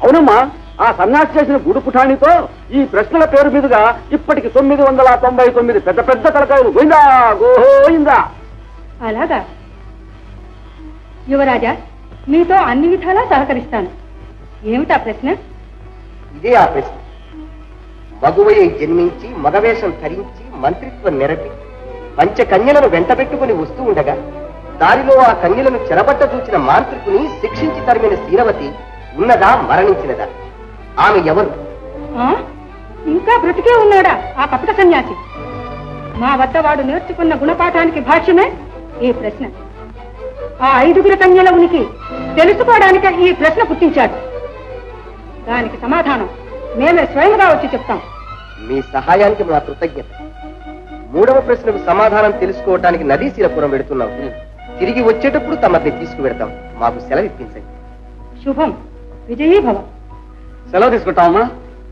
అవునమ్మా ఆ సన్యాసి చేసిన గుడు పుఠాణితో ఈ ప్రశ్నల పేరు మీదుగా ఇప్పటికి తొమ్మిది వందల తొంభై తొమ్మిది పెద్ద పెద్ద తలకాయలు గోయిందా గోయిందా అలాగా యువరాజా మీతో అన్ని విధాలా సహకరిస్తాను ఏమిటా ప్రశ్న ఇదే ఆ ప్రశ్న మగువై జన్మించి మగవేషం ధరించి మంత్రిత్వం నెరపి పంచకన్యలను వెంటబెట్టుకుని వస్తూ ఉండగా దారిలో ఆ కన్యలను చెరబట్ట చూచిన మాంత్రికుని శిక్షించి తరిమిన శీలవతి ఉన్నదా మరణించినదా ఆమె ఎవరు ఆ? ఇంకా బ్రతికే ఉన్నాడా ఆ కపట సన్యాసి మా వద్ద వాడు నేర్చుకున్న గుణపాఠానికి భాష్యమే ఈ ప్రశ్న ఆ ఐదుగురు కన్యల ఉనికి తెలుసుకోవడానికి ఈ ప్రశ్న పుట్టించాడు దానికి సమాధానం మేమే స్వయంగా వచ్చి చెప్తాం మీ సహాయానికి మా కృతజ్ఞత మూడవ ప్రశ్నకు సమాధానం తెలుసుకోవటానికి నదీశీలపురం వెడుతున్నాం తిరిగి వచ్చేటప్పుడు తమని తీసుకువెడతాం మాకు సెలవు ఇప్పించండి శుభం విజయీభవం సెలవు తీసుకుంటామమ్మా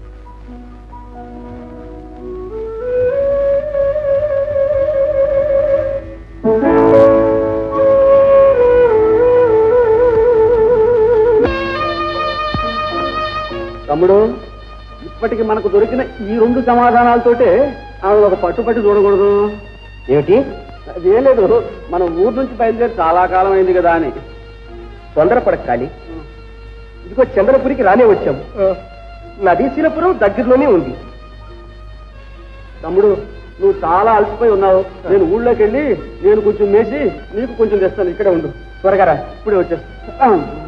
తమ్ముడు ఇప్పటికి మనకు దొరికిన ఈ రెండు సమాధానాలతోటే ఆమె ఒక పట్టుపట్టి చూడకూడదు ఏమిటి అదేం లేదు మనం ఊరు నుంచి బయలుదేరి చాలా కాలం అయింది కదా అని తొందరపడక ఖాళీ ఇదిగో చంద్రపురికి రానే వచ్చాం నదీశీలపురం దగ్గరలోనే ఉంది తమ్ముడు నువ్వు చాలా అలసిపోయి ఉన్నావు నేను ఊళ్ళోకి వెళ్ళి నేను కొంచెం మేసి నీకు కొంచెం తెస్తాను ఇక్కడే ఉండు త్వరగా రా ఇప్పుడే వచ్చేస్తా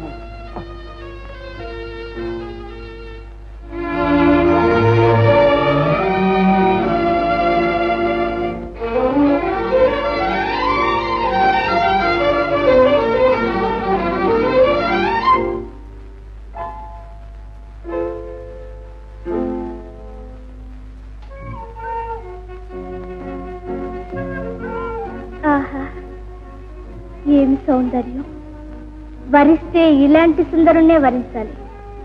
ఆహా ఏమి సౌందర్యం వరిస్తే ఇలాంటి సుందరుణ్ణే వరించాలి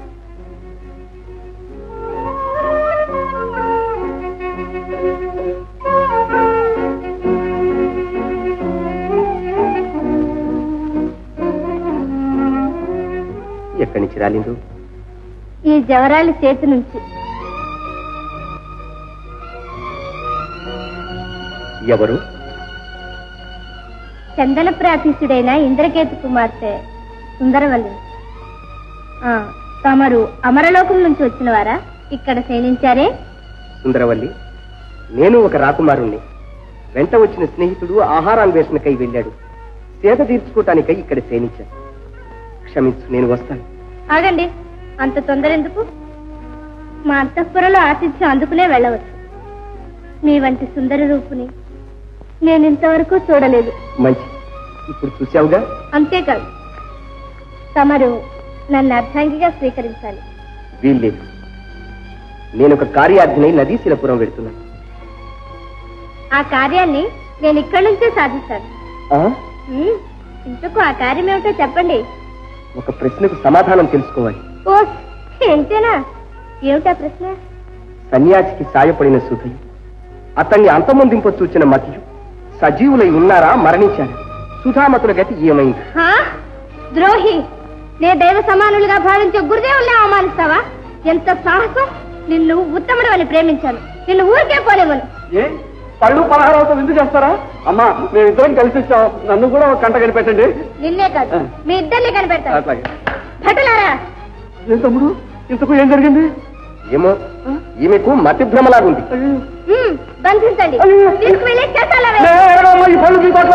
ఎక్కడి నుంచి రాలిందు ఈ జవరాలి చేతి నుంచి ఎవరు చందన ప్రాఫీసుడైన ఇంద్రకేతు కుమార్తె సుందరవల్లి ఆ, తమరు అమరలోకం నుంచి వచ్చిన వారా ఇక్కడ శయనించారే సుందరవల్లి నేను ఒక రాకుమారుణ్ణి వెంట వచ్చిన స్నేహితుడు ఆహారాన్వేషణకై వెళ్ళాడు సేద తీర్చుకోవటానికై ఇక్కడ సేనించాను క్షమించు నేను వస్తాను ఆగండి అంత తొందర ఎందుకు మా అంతఃపురంలో ఆతిథ్యం అందుకునే వెళ్ళవచ్చు మీ వంటి సుందర రూపుని నేను ఇంతవరకు చూడలేదు మంచి ఇప్పుడు చూశావుగా అంతేకాదు తమరు నన్ను అర్థాంగిగా స్వీకరించాలి వీల్లేదు నేను ఒక కార్యార్థినై నదీశిలపురం వెడుతున్నాను ఆ కార్యాన్ని నేను ఇక్కడి నుంచే సాధిస్తాను ఆ? ఉమ్, ఇంతకు ఆ కార్యం ఏమిటో చెప్పండి ఒక ప్రశ్నకు సమాధానం తెలుసుకోవాలి ఓ ఎంతేనా ఏమిటా ప్రశ్న సన్యాసికి సాయపడిన సుధయు అతన్ని అంతమొందింప చూచిన మతియు సజీవులై ఉన్నారా మరణించారా సుధామతుల గతి ఏమైంది హా? ద్రోహి నే దైవ సమానులుగా భావించే గురుదేవుల్ని అవమానిస్తావా ఎంత సాహసం నిన్ను ఉత్తముడు అని ప్రేమించాను నిన్ను ఊరికే పోలేవను ఏ పళ్ళు పలహారాలతో విందు చేస్తారా అమ్మా మేము ఇద్దరం కలిసి వచ్చాం నన్ను కూడా ఒక కంట కనిపెట్టండి నిన్నే కాదు మీ ఇద్దరిని కనిపెడతాను అట్లాగే భటులారా ఏం తమ్ముడు ఇంతకు ఏం జరిగింది ఏమో ఈమెకు మతి భ్రమలాగుంది ఉమ్, బంధించండి తీసుకువెళ్ళి చేతాలా లే, ఎరగమ్మా, ఈ పళ్ళు మీతో